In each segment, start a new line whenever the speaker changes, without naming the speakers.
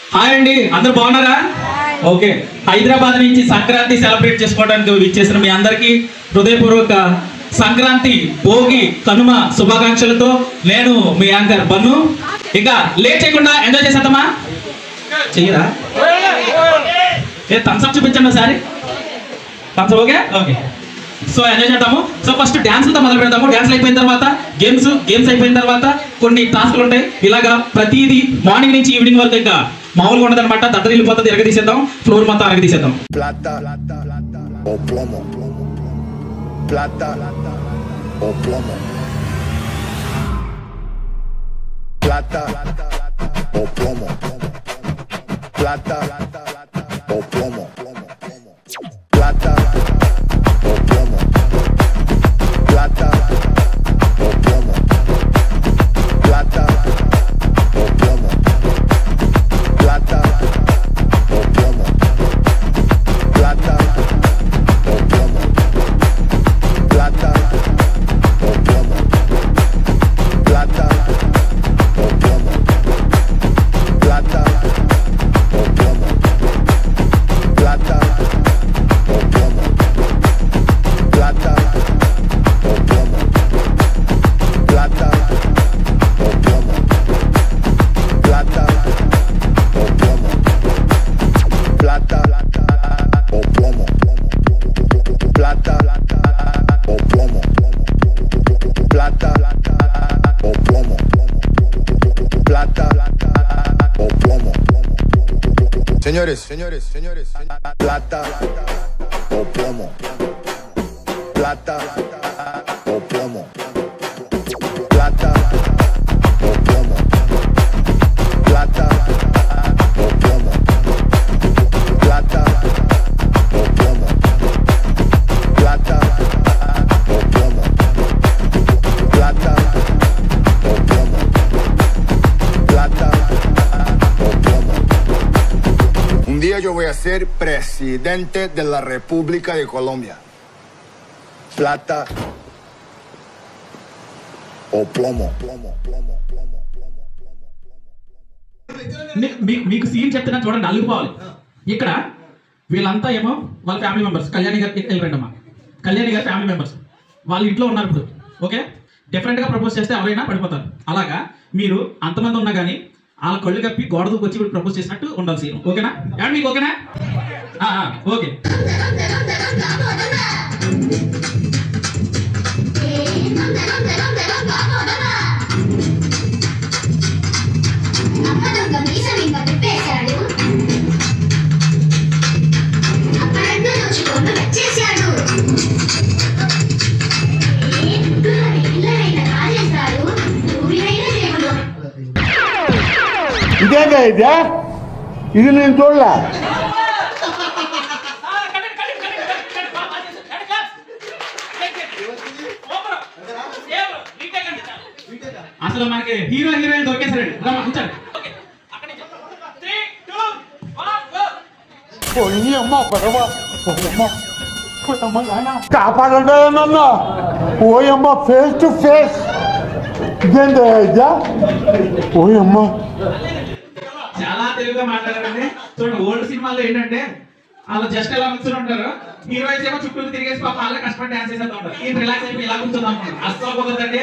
Hi అండి అందరు బాగున్నారా ఓకే హైదరాబాద్ నుంచి సంక్రాంతి సెలబ్రేట్ చేసుకోవడానికి విచ్చేసిన మీ అందరికీ హృదయపూర్వక సంక్రాంతి భోగి కనుమ శుభాకాంక్షలతో నేను మీ యాంకర్ బన్ను ఇక లేట్ చేయకుండా ఎంజాయ్ చేసేద్దామా చెయ్యరా ఏ థమ్స్అప్ చూపించండి ఒకసారి thumbs up okay okay so enjoy చేద్దాము సో ఫస్ట్ డ్యాన్స్తో మొదలు పెడతాము డ్యాన్స్ అయిపోయిన తర్వాత గేమ్స్ గేమ్స్ అయిపోయిన తర్వాత కొన్ని టాస్క్లు ఉంటాయి ఇలాగా ప్రతిదీ మార్నింగ్ నుంచి ఈవినింగ్ వరకు ఇంకా మామూలుగా ఉండదన్నమాట దద్దరిల్లిపోతుంది ఎరగదీసేద్దాం ఫ్లోర్ మొత్తం ఎరగదీసేద్దాం
plata o plomo. Plata o plomo. Plata o plomo. Plata o plomo. Plata o plomo. Plata o plomo. Plata o plomo. Plata o plomo. Plata o plomo. Plata o plomo. Plata o plomo. Plata o plomo. Plata o plomo. Plata o plomo. Plata o plomo. Plata o plomo. Plata o plomo. Plata o plomo. Plata o plomo. Plata o plomo. Señores, señores, señores. Plata o plomo. Plata o plomo. Plata o plomo. Plata o plomo. Plata o plomo. Plata o plomo. Plata o plomo. Plata o plomo. Un día yo voy a ser presidente de la República de Colombia. Plata o plomo. Plomo, plomo, plomo, plomo, plomo, plomo.
మీ- మీ- మీకు scene చెప్తున్నా చూడండి అల్లుకుపోవాలి ఇక్కడ వీళ్ళంతా ఏమో వాళ్ళ family members Kalyani గారు వెళ్ళండి అమ్మా కళ్యాణి గారి ఫ్యామిలీ మెంబర్స్ వాళ్ళ ఇంట్లో ఉన్నారు ఇప్పుడు ఓకే డిఫరెంట్ గా ప్రపోజ్ చేస్తే ఎవరైనా పడిపోతారు అలాగా మీరు అంతమంది ఉన్నా కానీ వాళ్ళ కళ్ళు కప్పి గోడ దూకి వచ్చి ప్రపోజ్ చేసినట్టు ఉండాలి సీన్ ఓకేనా ఏమండి మీకు ఓకేనా ఆ, ఆ, ఓకే
అప్పదొంగ మీసం ఇంకా తిప్పేశాడు అప్పుడన్నా నొచ్చుకొని వచ్చేశాడు ఏ ముగ్గురు పిల్లలైన కాజేస్తాడు ఊరినైన దేవుడు
ఇదేంటా ఇదే ఇది నేను చూడలే
అసలు మనకి హీరో హీరోయిన్ దొరికేసారండి రమ్మా కూర్చోండి ఓకే అక్కడి నుంచి త్రీ టూ వన్ గో
పోయి అమ్మ పడవ కాపాడండి నన్ను ఓయమ్మ ఫేస్ టు ఫేస్ ఇదేంటా ఇదే ఓయమ్మ
చాలా తెలుగుగా మాట్లాడారండి చూడండి ఓల్డ్ సినిమాల్లో ఏంటంటే వాళ్ళు జస్ట్ ఎలా కూర్చొని ఉంటారు హీరోయిన్స్ ఏమో చుట్టూ తిరిగేసి పాప వాళ్ళే కష్టపడి డాన్స్ చేసేస్తూ ఉంటారు ఈ రిలాక్స్ అయిపోయి ఇలా కూర్చొని అనుకుంటారు అస్సలు కుదరదండి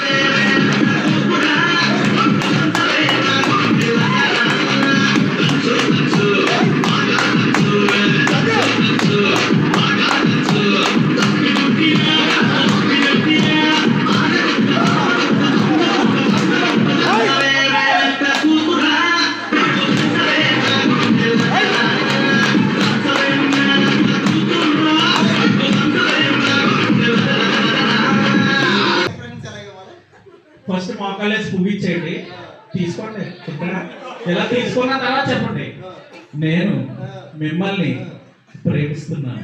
ఫస్ట్ మోకాలేసి పువ్విచ్చేయండి తీసుకోండి ఇక్కడ ఇలా తీసుకున్న తర్వాత చెప్పండి నేను మిమ్మల్ని ప్రేమిస్తున్నాను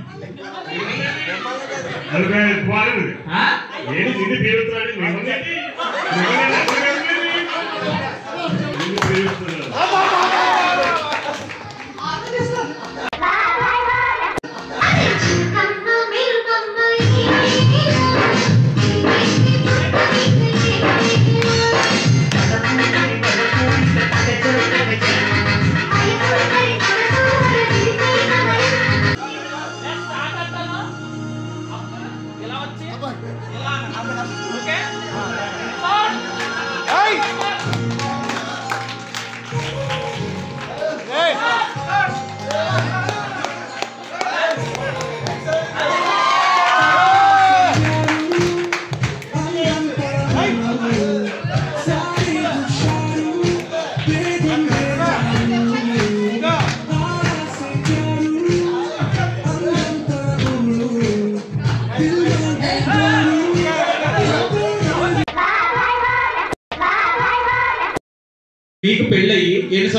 నలభై ఐదు పాలు
ఆ?
ఏంటి తిండి పేరుతున్నాడు మిమ్మల్ని మిమ్మల్ని ఎందుకు పేరుస్తున్నాడు?
అమ్మ మీరు బొమ్మ అయ్య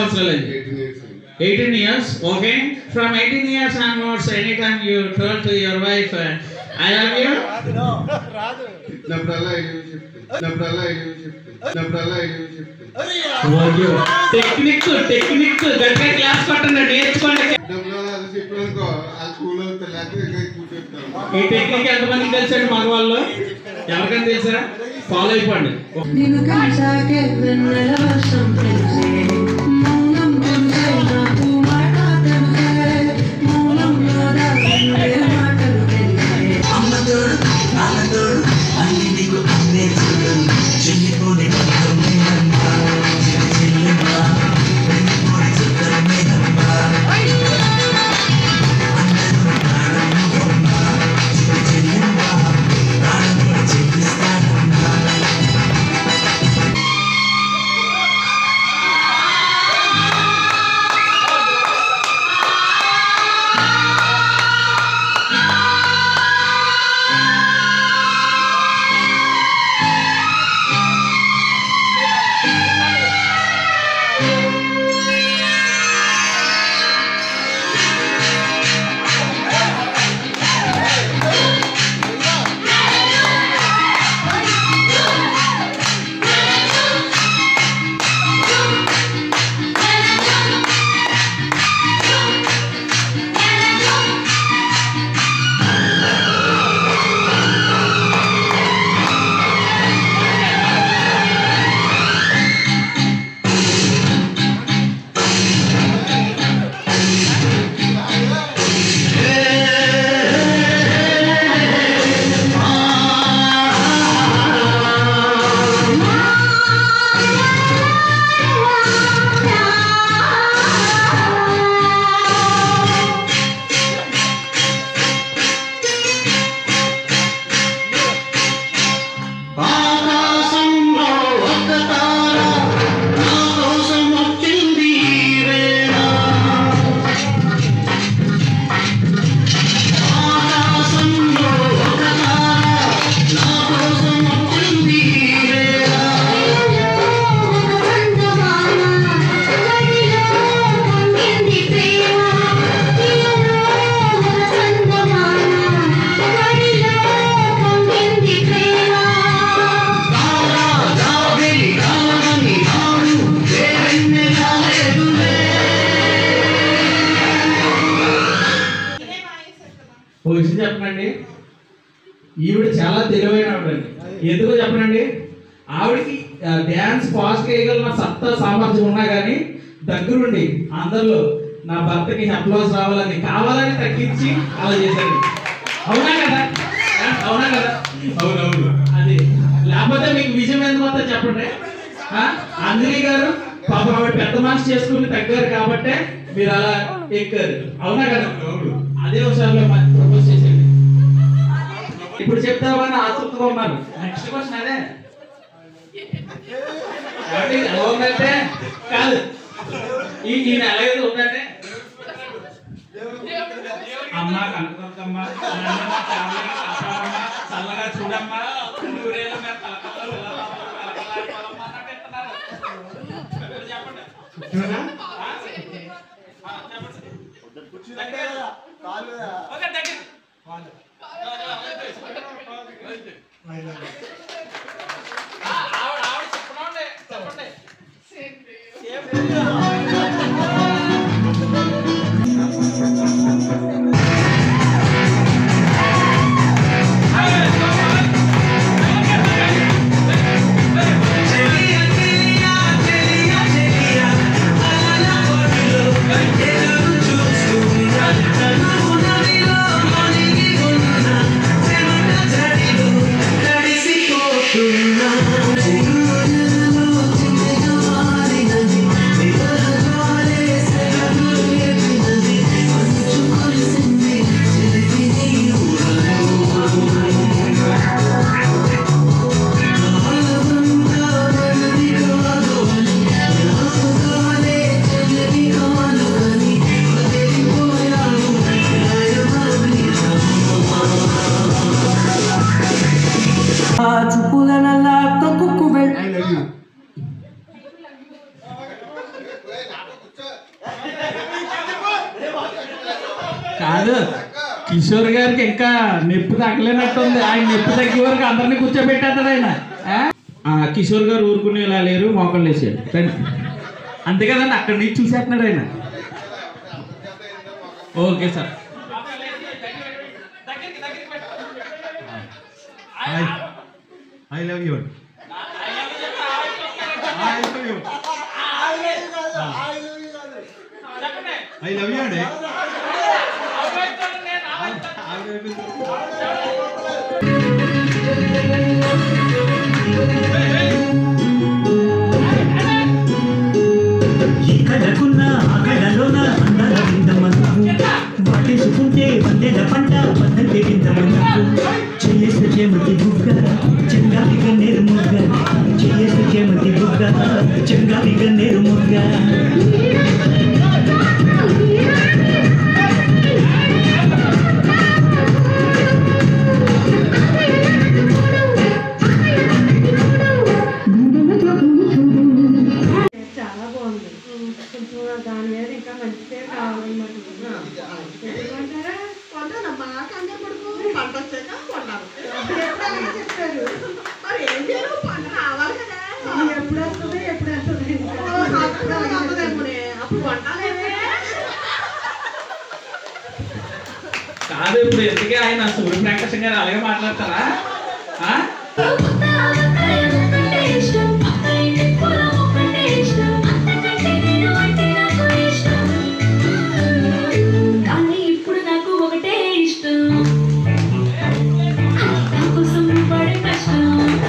సంవత్సరాలు eighteen years okay from eighteen years onwards any time you told to your wife I love you
నప్పుడల్లా ఐడియా చెప్తే నప్పుడల్లా ఐడియా చెప్తే నప్పుడల్లా ఐడియా చెప్తే
టెక్నిక్స్ టెక్నిక్స్ గట్టిగా క్లాస్ కొట్టండి నేర్చుకోండి
నప్పుడల్లా అది చెప్పానుకో ఆ స్కూల్ అవుతుంది లేకపోతే కూర్చొస్తాను
ఈ టెక్నిక్ ఎంతమందికి తెలుసండి మగవాళ్ళు ఎవరికైనా తెలుసా ఫాలో అయిపోండి
నిన్ను కలిసాకే వెన్నెల వర్షం తెలిసే మౌనం తెలిసే నాకు మాట తెలిసే మౌనంలో దాగుండే మాటలు తెలిసే
అమ్మ తోడు నాన్న తోడు అన్ని నీకు అన్నే చూడు చెల్లిపోని బంధం నేనమ్మా చిన్న చెల్లెమ్మా వెళ్ళిపోని చుట్టం నేనమ్మా అందరూ నాడమ్మా చిన్న చెల్లెమ్మా నాడమ్మ చెల్లిస్తానమ్మా ఆకాశంలో ఒక తార నా కోసం వచ్చింది ఈ వేళ ఆకాశంలో ఒక తార నా కోసం వచ్చింది ఈ వేళ రారా జాబిలి రాగని రాడు వేరెన్నెలా లేదులే
ఓ విషయం చెప్పనండి ఈవిడ చాలా తెలివైన ఆవిడండి ఎందుకో చెప్పనండి ఆవిడకి డ్యాన్స్ ఫాస్ట్ వేయగల సత్తా సామర్థ్యం ఉన్నా కానీ దగ్గరుండి అందరిలో నా భర్తకి అప్లోస్ రావాలని కావాలని తగ్గించి అలా చేశాడు అవునా కదా ఆ, అవునా కదా అవునవును అది లేకపోతే మీకు విజయం ఎందుకు వస్తుందో చెప్పండి ఆ, అంజలి గారు పాప ఆవిడ పెద్ద మనసు చేసుకుని తగ్గారు కాబట్టే మీరు అలా ఎక్కారు అవునా కదా అవును అదే ఒకసారి ప్రపోజ్ చేసేయండి ఇప్పుడు చెప్తామని ఆసక్తిగా ఉన్నారు నెక్స్ట్ క్వశ్చన్ అదే ఏమండి? ఎలా ఉందంటే కాదు ఈ ఈ నెల ఏదో ఉందంటే అమ్మ కనుకొక్కమ్మ నాన్నమ్మ ఫ్యామిలీ కాపాడమ్మ చల్లగా చూడమ్మా నూరేళ్ళ మీద తలకల్లో కలకలాడిపోవాలమ్మా అన్నట్టు ఇస్తున్నారు. ఇప్పుడు చెప్పండి ఆ? ఆ, చెప్పండి. దగ్గర. ఓకే, దగ్గర. ఆ, ఆవిడ ఆవిడ చెప్పండి చెప్పండి
చెలియా చెలియా చెలియా చెలియా అలల కొడిలో ఎదురు చూస్తూ నన్ను నదిలో
కాదు కిషోర్ గారికి ఇంకా నొప్పి తగ్గలేనట్టుంది ఆయన నొప్పి తగ్గే వరకు అందరినీ కూర్చోబెట్టేస్తాడు ఆయన ఆ? ఆ, కిషోర్ గారు ఊరుకునేలా లేరు మోకాళ్ళు వేసాడు రండి అంతే కదండి అక్కడి నుంచి చూసేస్తున్నాడు ఆయన okay sir
I love you I love you అండి
ఈ కళ్ళకున్న ఆ కళ్ళలోన అందాల విందమన్నకు వాటేసుకుంటే వందెల పంట వందంటే విందమన్నకు చెయ్యేసు చేమతి బుగ్గ చెంగాలి గన్నేరు ముగ్గ చెయ్యేసు చేమతి బుగ్గ చెంగాలి గన్నేరు ముగ్గ
చాలా బాగుంది కొంచెం దాని మీద ఇంకా మంచి పేరు కావాలన్నమాట ఏమంటారా
కొంటానమ్మా కంగారు పడుకో పంట వచ్చాక కొంటాను
అప్పుడు ఎప్పుడు అలాగే చెప్తారు
మరి ఏం చేయను పంట రావాలి కదా
ఇది ఎప్పుడు వస్తుంది ఎప్పుడు వస్తుంది
ఓ, అప్పుడు అవ్వదేమోనే. అప్పుడు వంటాలేమే
కాదు ఇప్పుడు ఎందుకే ఆయన సూర్యప్రకాశం గారు అలాగే మాట్లాడతారా ఆ?
కానీ ఇప్పుడు నాకు ఒకటే ఇష్టం నా కోసం పడే కష్టం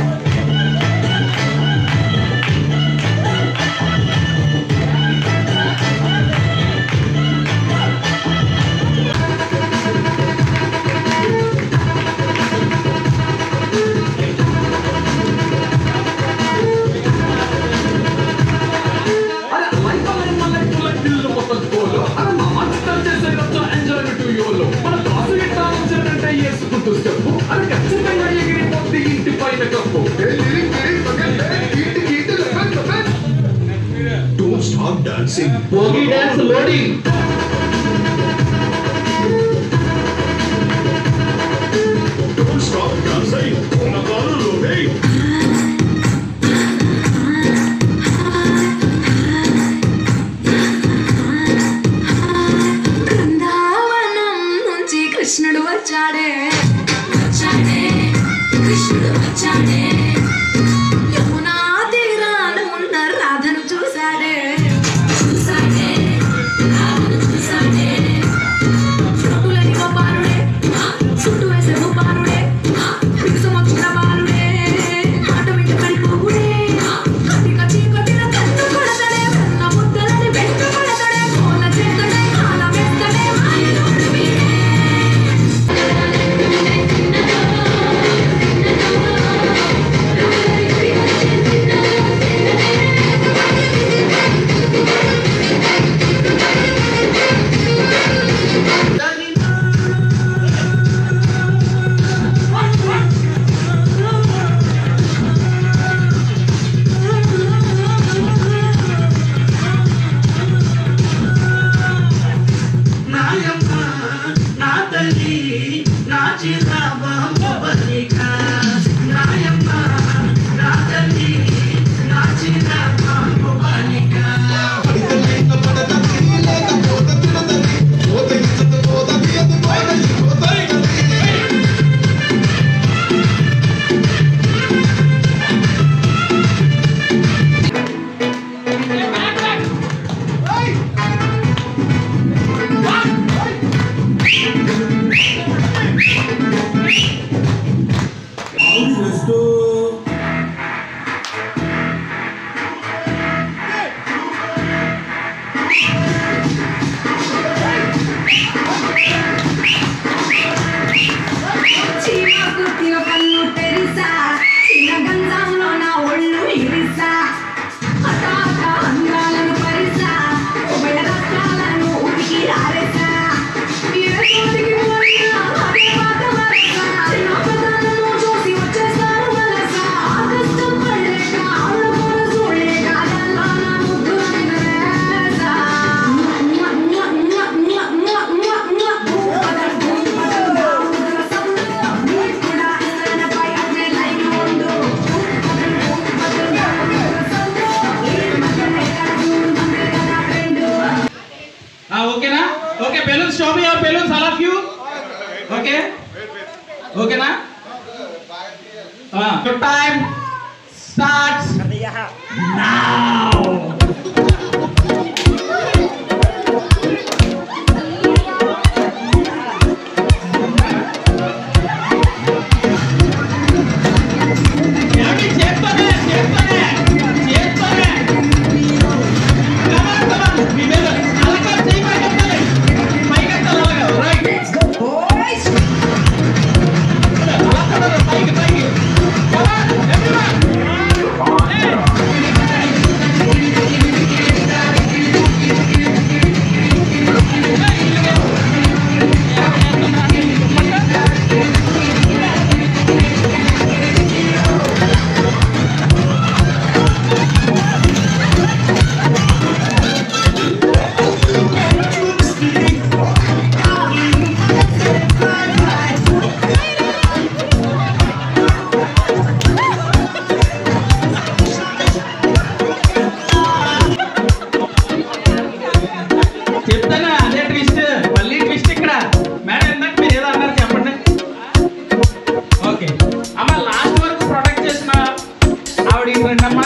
Don't stop dancing.
Bhogi dance loading
Don't stop dancing. ఉన్నతాలు లోడే.
బృందావనం నుంచి కృష్ణుడు వచ్చాడే వచ్చాడే కృష్ణుడు వచ్చాడే యమునా తీరాన ఉన్న రాధను చూశాడే చూశాడే రాధను చూశాడే చుట్టులని గోపాలుడే చుట్టూ వేసే గోపాలుడే విసుమొచ్చిన బాలుడే మాట వెంట పడిపోగుడే కటిక చీకటిన కన్ను కొడతడే కన్న ముద్దలని వెంట పడతడే కోల చేతడే కాల వెత్తడే మాయలోడు వీడే
ఓకేనా okay balloons show me your balloons all of you okay ఓకేనా గుడ్ టైం స్టార్ట్స్ నౌ ఏమండి? చేత్తోనే, చేత్తోనే, చేత్తోనే. Come on, come on. మీ మీద అలాగే చెయ్యి పైకి ఎత్తాలి. పైకి ఎత్తాలి అలాగా. Right. అలా కాదు, పైకి, పైకి. Come on, everyone. చెప్తానా అదే ట్విస్ట్ మళ్ళీ ట్విస్ట్ ఇక్కడ మేడం ఇందాక మీరు ఏదో అన్నారు చెప్పండి ఓకే అమ్మ లాస్ట్ వరకు ప్రొటెక్ట్ చేసిన ఆవిడ ఇటు రండి అమ్మా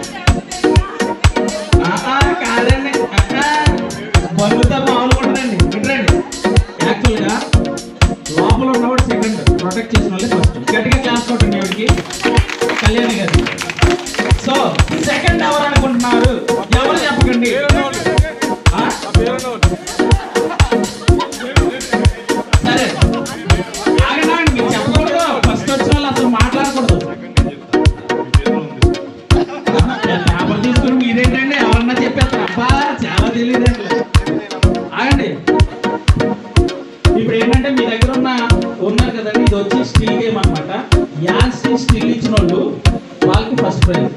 ఆహా, కాదండి ఆహా, బరువుతో మామూలుగా ఉండదండి ఇటు రండి యాక్చువల్గా లోపల ఉన్నవాడు సెకండ్ ప్రొటెక్ట్ చేసిన వాళ్ళే ఫస్ట్ గట్టిగా క్లాస్ కొట్టండి ఆవిడకి కళ్యాణి గారు సో సెకండ్ ఎవరు అనుకుంటున్నారు ఎవరు చెప్పకండి ఆ? సరే ఆగండి ఆగండి మీరు చెప్పకూడదు ఫస్ట్ వచ్చిన వాళ్ళు అసలు మాట్లాడకూడదు పేపర్ తీసుకుని మీరేంటండి ఎవరన్నా చెప్పేస్తారు అబ్బా చాలా తెలియదండి ఆగండి ఇప్పుడు ఏంటంటే మీ దగ్గర ఉన్న ఉన్నారు కదండి ఇది వచ్చి స్టిల్ గేమ్ అనమాట యాస్ స్టిల్ ఇచ్చిన వాళ్ళు వాళ్ళకి ఫస్ట్ ప్రైజ్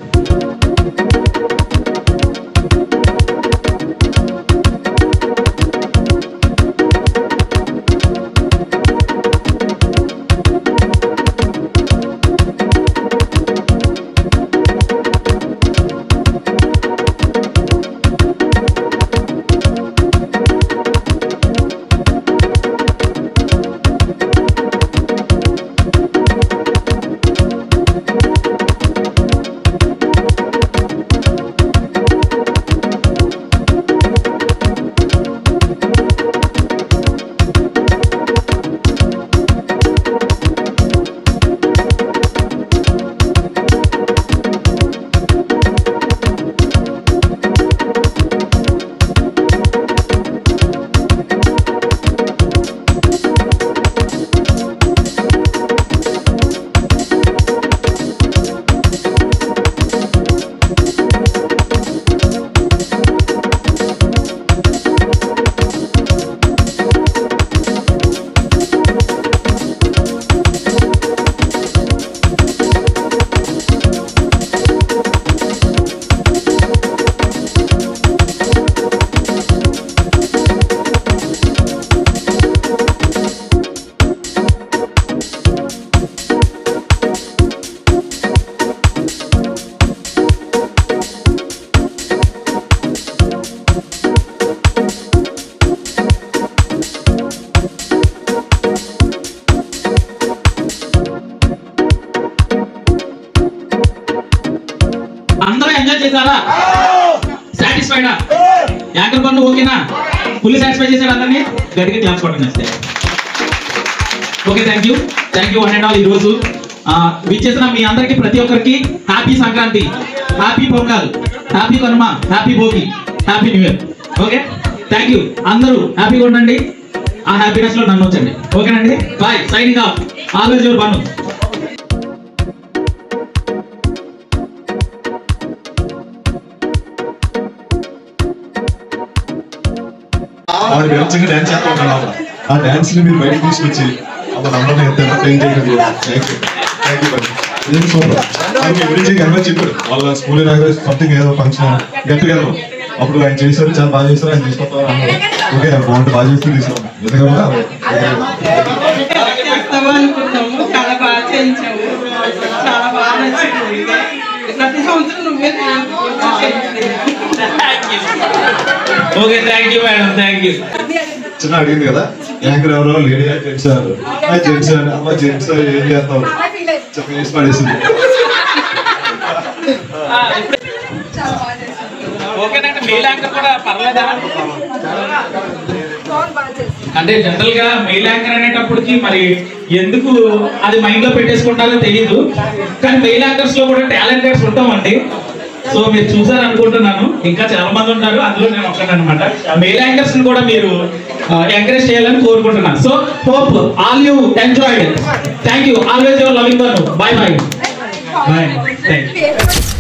అందరూ ఎంజాయ్ చేశారా సాటిస్ఫైడా యాంకర్ పన్ను ఓకేనా ఫుల్ సాటిస్ఫై చేశారు అందరినీ గట్టిగా క్లాస్ కొట్టండి వస్తే okay thank you thank you one and all ఈరోజు విచ్చేసిన మీ అందరికి ప్రతి ఒక్కరికి happy Sankranti happy Pongal happy Kanuma happy Bhogi happy new year okay thank you అందరూ హ్యాపీగా ఉండండి ఆ హ్యాపీనెస్ లో నన్ను వచ్చండి ఓకేనండి bye signing off always your Bhanu
ఆవిడ వివరంగా డాన్స్ చేస్తుంటాను లోపల ఆ డాన్స్ ని మీరు బయటకు తీసుకొచ్చి అప్పుడు అందరినీ ఎంత ఎంటర్టైన్ చేయగలిగారు థ్యాంక్ యూ థ్యాంక్ యూ ఇది సూపర్ అది మీ గురించి గర్వంగా చెప్పారు వాళ్ళ స్కూల్ సంథింగ్ ఏదో ఫంక్షన్ గెట్ టుగెదర్ అప్పుడు ఆయన చేశారు చాలా బాగా చేశారు ఆయన తీసుకుంటారు అన్నారు. ఓకే బాగుంటుంది బాగా చేస్తే తీసుకున్నాం నిజంగా కూడా
చేస్తాము అనుకున్నాము చాలా బాగా చేయించాము చాలా బాగా నచ్చింది ప్రతి
okay thank you madam thank you
చిన్న అడిగింది కదా యాంకర్ ఎవరో లేడీ జెంట్స్ అన్నారు ఆ జెంట్స్ అని అమ్మ జెంట్స్ ఏం చేస్తావు చెప్పి వేసి పడేసింది
ఓకేనండి మెయిల్ యాంకర్ కూడా పర్లేదా అంటే జనరల్ గా మెయిల్ యాంకర్ అనేటప్పటికి మరి ఎందుకు అది మైండ్ లో పెట్టేసుకుంటారో తెలియదు కానీ మెయిల్ యాంకర్స్ లో కూడా టాలెంటర్స్ ఉంటామండి సో మీరు చూసారు అనుకుంటున్నాను ఇంకా చాలా మంది ఉంటారు అందులో నేను ఒక్కడు అనమాట మెయిల్ యాంకర్స్ ని కూడా మీరు ఎంకరేజ్ చేయాలని కోరుకుంటున్నాను so hope all you enjoy thank you always your loving one bye bye bye thank you